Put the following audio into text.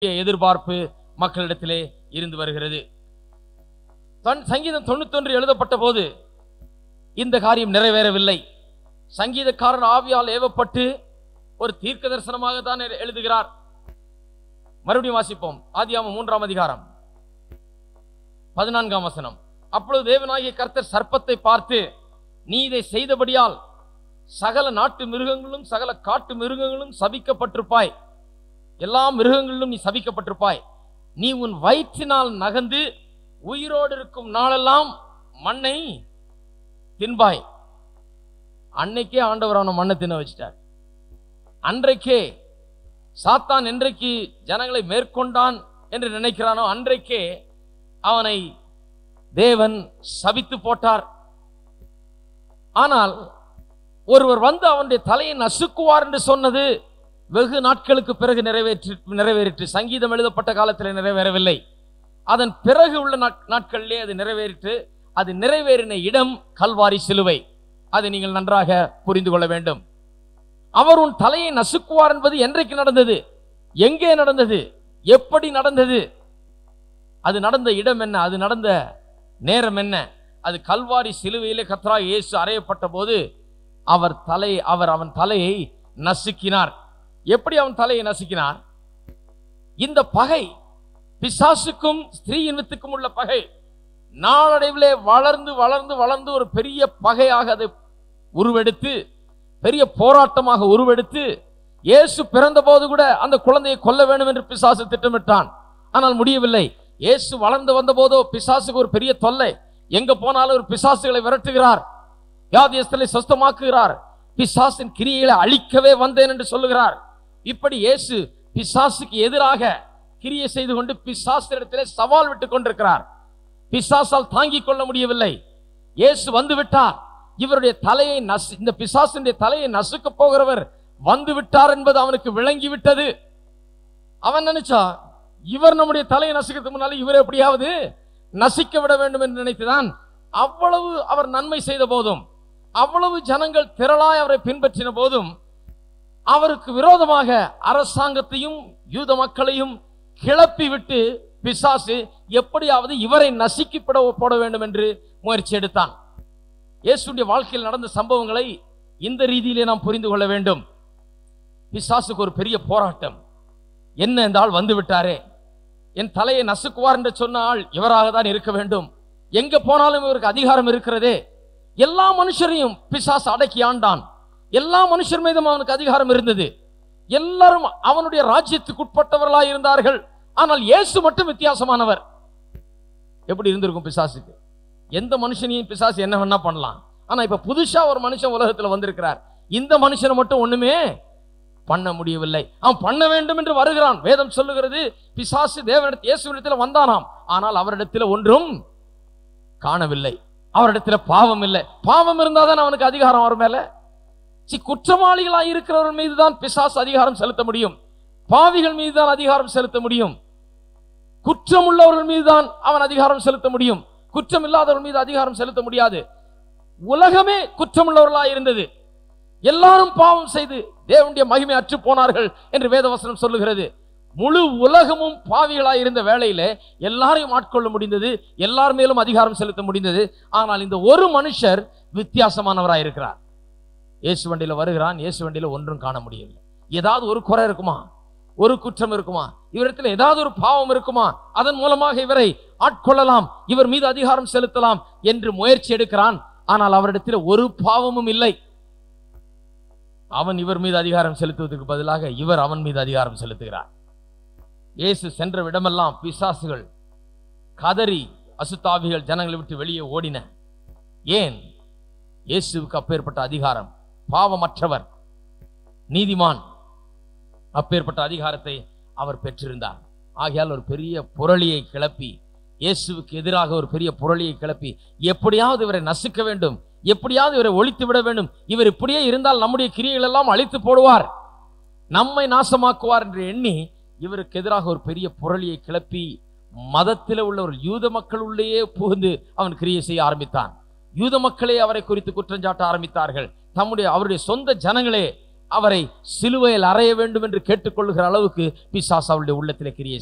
எதிர்பார்ப்பு மக்களிடத்திலே இருந்து வருகிறது தன் சங்கீதம் தொண்ணூத்தொன்று எழுதப்பட்ட போது இந்த காரியம் நிறைவேறவில்லை சங்கீதக்காரன் ஆவியால் ஏவப்பட்டு ஒரு தீர்க்க தரிசனமாக தான் எழு- எழுதுகிறார் மறுபடியும் வாசிப்போம் ஆதியாமம் மூன்றாம் அதிகாரம் பதினான்காம் வசனம் அப்பொழுது தேவனாகிய கர்த்தர் சர்ப்பத்தை பார்த்து நீ இதை செய்தபடியால் சகல நாட்டு மிருகங்களும் சகல காட்டு மிருகங்களும் சபிக்கப்பட்டிருப்பாய் எல்லா மிருகங்களிலும் நீ சபிக்கப்பட்டிருப்பாய் நீ உன் வயிற்றினால் நகர்ந்து உயிரோடு இருக்கும் நாளெல்லாம் மண்ணை தின்பாய் அன்னைக்கே ஆண்டவர் அவனை மண்ணை தின்ன வச்சிட்டார் அன்றைக்கே சாத்தான் என்றைக்கு ஜனங்களை மேற்கொண்டான் என்று நினைக்கிறானோ அன்றைக்கே அவனை தேவன் சபித்து போட்டார் ஆனால் ஒருவர் வந்து அவனுடைய தலையை நசுக்குவார் என்று சொன்னது வெகு நாட்களுக்கு பிறகு நிறைவேற்றி நிறைவேறிற்று சங்கீதம் எழுதப்பட்ட காலத்தில் நிறைவேறவில்லை அதன் பிறகு உள்ள நாட்- நாட்களிலே அது நிறைவேறிற்று அது நிறைவேறின இடம் கல்வாரி சிலுவை அதை நீங்கள் நன்றாக புரிந்து கொள்ள வேண்டும் அவர் உன் தலையை நசுக்குவார் என்பது என்றைக்கு நடந்தது எங்கே நடந்தது எப்படி நடந்தது அது நடந்த இடம் என்ன அது நடந்த நேரம் என்ன அது கல்வாரி சிலுவையிலே கத்ரா இயேசு அறையப்பட்ட போது அவர் தலை அவர் அவன் தலையை நசுக்கினார் எப்படி அவன் தலையை நசுக்கினார் இந்த பகை பிசாசுக்கும் ஸ்திரீயின் வித்துக்கும் உள்ள பகை நாளடைவிலே வளர்ந்து வளர்ந்து வளர்ந்து ஒரு பெரிய பகையாக அது உருவெடுத்து பெரிய போராட்டமாக உருவெடுத்து இயேசு பிறந்த போது கூட அந்த குழந்தையை கொல்ல வேண்டும் என்று பிசாசு திட்டமிட்டான் ஆனால் முடியவில்லை இயேசு வளர்ந்து வந்த போதோ பிசாசுக்கு ஒரு பெரிய தொல்லை எங்க போனாலும் ஒரு பிசாசுகளை விரட்டுகிறார் வியாதியஸ்தலை சொஸ்தமாக்குகிறார் பிசாசின் கிரியைகளை அழிக்கவே வந்தேன் என்று சொல்லுகிறார் இப்படி இயேசு பிசாசுக்கு எதிராக கிரியை செய்து கொண்டு பிசாசிடத்திலே சவால் விட்டுக் கொண்டிருக்கிறார் பிசாசால் தாங்கிக் கொள்ள முடியவில்லை இயேசு வந்து விட்டார் இவருடைய தலையை நசு இந்த பிசாசினுடைய தலையை நசுக்க போகிறவர் வந்து விட்டார் என்பது அவனுக்கு விளங்கி விட்டது அவன் நினைச்சா இவர் நம்முடைய தலையை நசுக்கிறதுக்கு முன்னால இவர் எப்படியாவது நசிக்க விட வேண்டும் என்று நினைத்துதான் அவ்வளவு அவர் நன்மை செய்த போதும் அவ்வளவு ஜனங்கள் திரளாய் அவரை பின்பற்றின போதும் அவருக்கு விரோதமாக அரசாங்கத்தையும் யூத மக்களையும் கிளப்பி விட்டு பிசாசு எப்படியாவது இவரை நசுக்கிப்பட போட வேண்டும் என்று முயற்சி எடுத்தான் இயேசுடைய வாழ்க்கையில் நடந்த சம்பவங்களை இந்த ரீதியிலே நாம் புரிந்து கொள்ள வேண்டும் பிசாசுக்கு ஒரு பெரிய போராட்டம் என்ன இந்த ஆள் வந்து விட்டாரே என் தலையை நசுக்குவார் என்று சொன்ன ஆள் இவராக தான் இருக்க வேண்டும் எங்க போனாலும் இவருக்கு அதிகாரம் இருக்கிறதே எல்லா மனுஷரையும் பிசாசு அடக்கி ஆண்டான் எல்லா மனுஷர் மீதும் அவனுக்கு அதிகாரம் இருந்தது எல்லாரும் அவனுடைய ராஜ்யத்துக்கு உட்பட்டவர்களாய் இருந்தார்கள் ஆனால் இயேசு மட்டும் வித்தியாசமானவர் எப்படி இருந்திருக்கும் பிசாசுக்கு எந்த மனுஷனையும் பிசாசு என்ன வேணா பண்ணலாம் ஆனா இப்ப புதுசா ஒரு மனுஷன் உலகத்துல வந்திருக்கிறார் இந்த மனுஷனை மட்டும் ஒண்ணுமே பண்ண முடியவில்லை அவன் பண்ண வேண்டும் என்று வருகிறான் வேதம் சொல்லுகிறது பிசாசு தேவனிடத்தில் இயேசுவிடத்தில் வந்தானாம் ஆனால் அவரிடத்தில் ஒன்றும் காணவில்லை அவரிடத்துல பாவம் இல்லை பாவம் இருந்தாதான் அவனுக்கு அதிகாரம் அவர் மேல சி குற்றவாளிகளாய் இருக்கிறவர்கள் மீது தான் பிசாசு அதிகாரம் செலுத்த முடியும் பாவிகள் மீது தான் அதிகாரம் செலுத்த முடியும் குற்றம் உள்ளவர்கள் மீது தான் அவன் அதிகாரம் செலுத்த முடியும் குற்றம் இல்லாதவர்கள் மீது அதிகாரம் செலுத்த முடியாது உலகமே குற்றமுள்ளவர்களாய் இருந்தது எல்லாரும் பாவம் செய்து தேவனுடைய மகிமை அற்று போனார்கள் என்று வேதவசனம் சொல்லுகிறது முழு உலகமும் பாவிகளாய் இருந்த வேளையிலே எல்லாரையும் ஆட்கொள்ள முடிந்தது எல்லார் மேலும் அதிகாரம் செலுத்த முடிந்தது ஆனால் இந்த ஒரு மனுஷர் வித்தியாசமானவராய் இருக்கிறார் இயேசு வண்டியில வருகிறான் இயேசு வண்டியில ஒன்றும் காண முடியவில்லை ஏதாவது ஒரு குறை இருக்குமா ஒரு குற்றம் இருக்குமா இவரிடத்தில் ஏதாவது ஒரு பாவம் இருக்குமா அதன் மூலமாக இவரை ஆட்கொள்ளலாம் இவர் மீது அதிகாரம் செலுத்தலாம் என்று முயற்சி எடுக்கிறான் ஆனால் அவரிடத்தில் ஒரு பாவமும் இல்லை அவன் இவர் மீது அதிகாரம் செலுத்துவதற்கு பதிலாக இவர் அவன் மீது அதிகாரம் செலுத்துகிறார் இயேசு சென்ற விடமெல்லாம் பிசாசுகள் கதறி அசுத்தாவிகள் ஜனங்களை விட்டு வெளியே ஓடின ஏன் இயேசுவுக்கு அப்பேற்பட்ட அதிகாரம் பாவமற்றவர் நீதிமான் அப்பேற்பட்ட அதிகாரத்தை அவர் பெற்றிருந்தார் ஆகையால் ஒரு பெரிய புரளியை கிளப்பி இயேசுவுக்கு எதிராக ஒரு பெரிய புரளியை கிளப்பி எப்படியாவது இவரை நசுக்க வேண்டும் எப்படியாவது இவரை ஒழித்து விட வேண்டும் இவர் இப்படியே இருந்தால் நம்முடைய கிரியைகள் எல்லாம் அழித்து போடுவார் நம்மை நாசமாக்குவார் என்று எண்ணி இவருக்கு எதிராக ஒரு பெரிய புரளியை கிளப்பி மதத்தில் உள்ள ஒரு யூத மக்கள் உள்ளேயே புகுந்து அவன் கிரியை செய்ய ஆரம்பித்தான் யூத மக்களே அவரை குறித்து குற்றஞ்சாட்ட ஆரம்பித்தார்கள் தம்முடைய அவருடைய சொந்த ஜனங்களே அவரை சிலுவையில் அறைய வேண்டும் என்று கேட்டுக்கொள்ளுகிற அளவுக்கு பிசாசு அவருடைய உள்ளத்திலே கிரியை